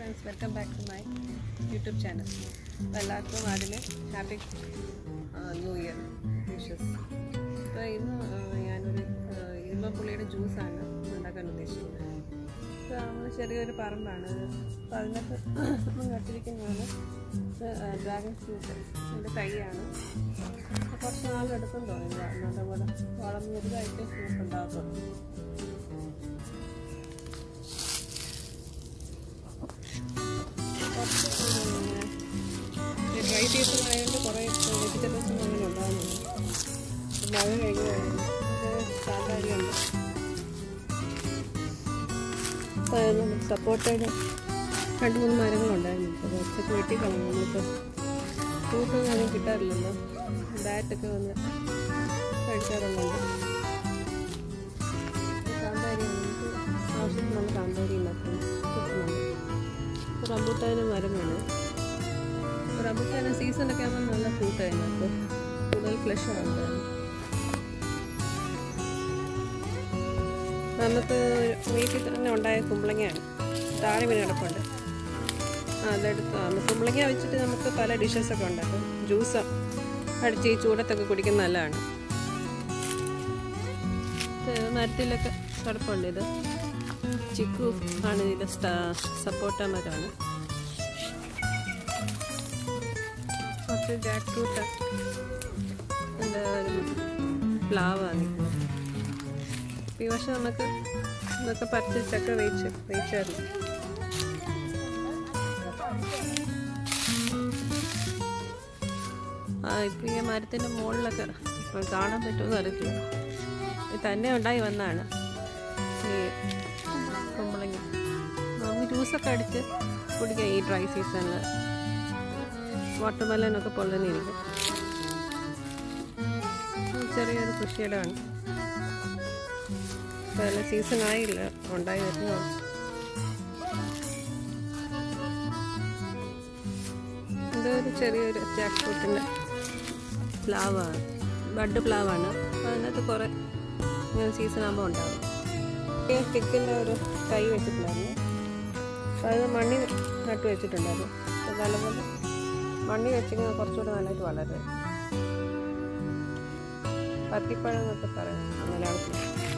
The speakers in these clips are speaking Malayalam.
Friends welcome back to my YouTube channel അപ്പോൾ എല്ലാവർക്കും അതിന് ഹാപ്പി ന്യൂ ഇയർ വിഷസ് അപ്പോൾ ഇന്ന് ആ, ഞാനൊരു ഇരുമ്പപ്പുള്ളിയുടെ ജ്യൂസാണ് ഉണ്ടാക്കാൻ ഉദ്ദേശിക്കുന്നത് അപ്പോൾ നമ്മൾ ചെറിയൊരു പറമ്പാണ് അപ്പോൾ അതിനകത്ത് നമ്മൾ നട്ടിരിക്കുന്നതാണ് ഡ്രാഗൺ ഫ്രൂട്ട് അതിൻ്റെ തൈയാണ് അപ്പോൾ കുറച്ച് നാളെടുക്കും തോന്നുന്നു നല്ലപോലെ വളർന്ന് വലുതായിട്ട് ഫ്രൂട്ട് ഉണ്ടാകത്തുള്ളൂ കുറച്ച് ഡ്രൈ സീസൺ ആയതുകൊണ്ട് കുറേ വെജിറ്റബിൾസ് അങ്ങനെ ഉണ്ടാകുന്നുണ്ട് മഴ കഴിഞ്ഞായിരുന്നു സാധാരണയുണ്ട് അപ്പോൾ നമുക്ക് സപ്പോർട്ടയുടെ രണ്ട് മൂന്ന് മരങ്ങളുണ്ടായിരുന്നു അപ്പോൾ കുറച്ചൊക്കെ വെട്ടി കളഞ്ഞു നമ്മളിപ്പോൾ ഫ്രൂട്ടൊന്നും അധികം കിട്ടാറില്ലല്ലോ ഡയറ്റൊക്കെ വന്ന് കഴിക്കാറുള്ളത് കാന്താരി നമുക്ക് ആവശ്യത്തിനുള്ള കാന്താരി ഉണ്ടാക്കും കിട്ടുന്നുണ്ട് റംബൂട്ടാനും മരം വേണം റംബൂട്ടാന് സീസണൊക്കെ ആകുമ്പോൾ നല്ല ഫ്രൂട്ട് അതിനകത്ത് കൂടുതൽ ഫ്ലഷ് ആണ് നമുക്ക് വീട്ടിൽ തന്നെ ഉണ്ടായ കുമ്പളങ്ങയാണ് താഴെ വീണ് കിടപ്പുണ്ട് ആ അതെടുത്ത് ആ, കുമ്പളങ്ങ വെച്ചിട്ട് നമുക്ക് പല ഡിഷസൊക്കെ ഉണ്ടാക്കും ജ്യൂസ് അടിച്ച് ഈ ചൂടത്തൊക്കെ കുടിക്കുന്നത് നല്ലതാണ് ഇത് മരത്തിലൊക്കെ കിടപ്പുണ്ട് ഇത് ചിക്കു ആണ് ഇതിൻ്റെ സപ്പോർട്ട മരമാണ് കുറച്ച് ജാക്ക് ഫ്രൂട്ട് എന്താ ഒരു പ്ലാവാണ് നിൽക്കുന്നത് ഈ വർഷം നമുക്ക് ഇതൊക്കെ പറിച്ച് ചക്ക വേയിച്ച് വേയിച്ചായിരുന്നു ആ ഇപ്പം ഈ മരത്തിൻ്റെ മുകളിലൊക്കെ ഇപ്പം കാണാൻ പറ്റുമെന്ന് അറിയത്തില്ല ഇത് തന്നെ ഉണ്ടായി വന്നാണ് ഈ കുമ്പളങ്ങ നമുക്ക് ജ്യൂസൊക്കെ അടിച്ച് കുടിക്കാം ഈ ഡ്രൈ സീസണിൽ വാട്ടർമെലനൊക്കെ പൊള്ളനിരിക്കും ചെറിയൊരു കൃഷിയിടമാണ് ഇപ്പോൾ നല്ല സീസൺ ആയില്ല ഉണ്ടായി വരുന്നു ഇതൊരു ചെറിയൊരു ജാക്ക് ഫ്രൂട്ടിൻ്റെ പ്ലാവാണ് ബഡ് പ്ലാവാണ് അപ്പോൾ അതിനകത്ത് കുറേ ഇങ്ങനെ സീസൺ ആകുമ്പോൾ ഉണ്ടാകും ഈ സ്റ്റിക്കിൻ്റെ ഒരു തൈ വെച്ചിട്ടുണ്ടായിരുന്നു അപ്പോൾ അത് മണ്ണിൽ നട്ടു വെച്ചിട്ടുണ്ടായിരുന്നു അപ്പോൾ നല്ലപോലെ മണ്ണിൽ വെച്ചിങ്ങനെ കുറച്ചുകൂടെ നല്ലതായിട്ട് വളരും പത്തിപ്പഴം എന്നൊക്കെ പറയാം മലയാളത്തിൽ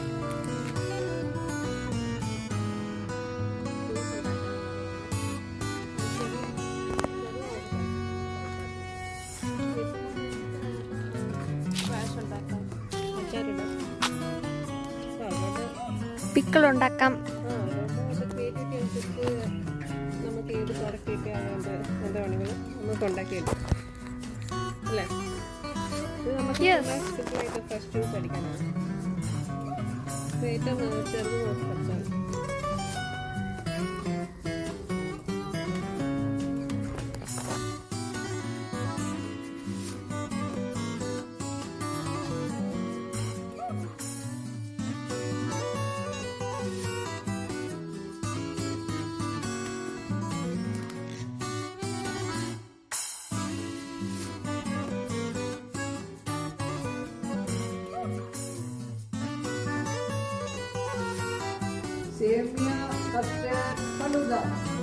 പിക്കിൾ ഉണ്ടാക്കാം നമുക്ക് ഏത് പ്രോഡക്റ്റൊക്കെ ആയതുകൊണ്ട് എന്താ വേണമെങ്കിലും നമുക്ക് ഉണ്ടാക്കിയെടുക്കാം അല്ലേ ഇത് നമുക്ക് Yes. സിമ്പിളായിട്ട് ഫ്രഷ് ജ്യൂസ് അടിക്കാനാണ് ഇത് ഏറ്റവും ചെറുത് നോക്കി പഠിച്ചാൽ സേമിയ കസ്റ്റാർഡ് ഫലൂദ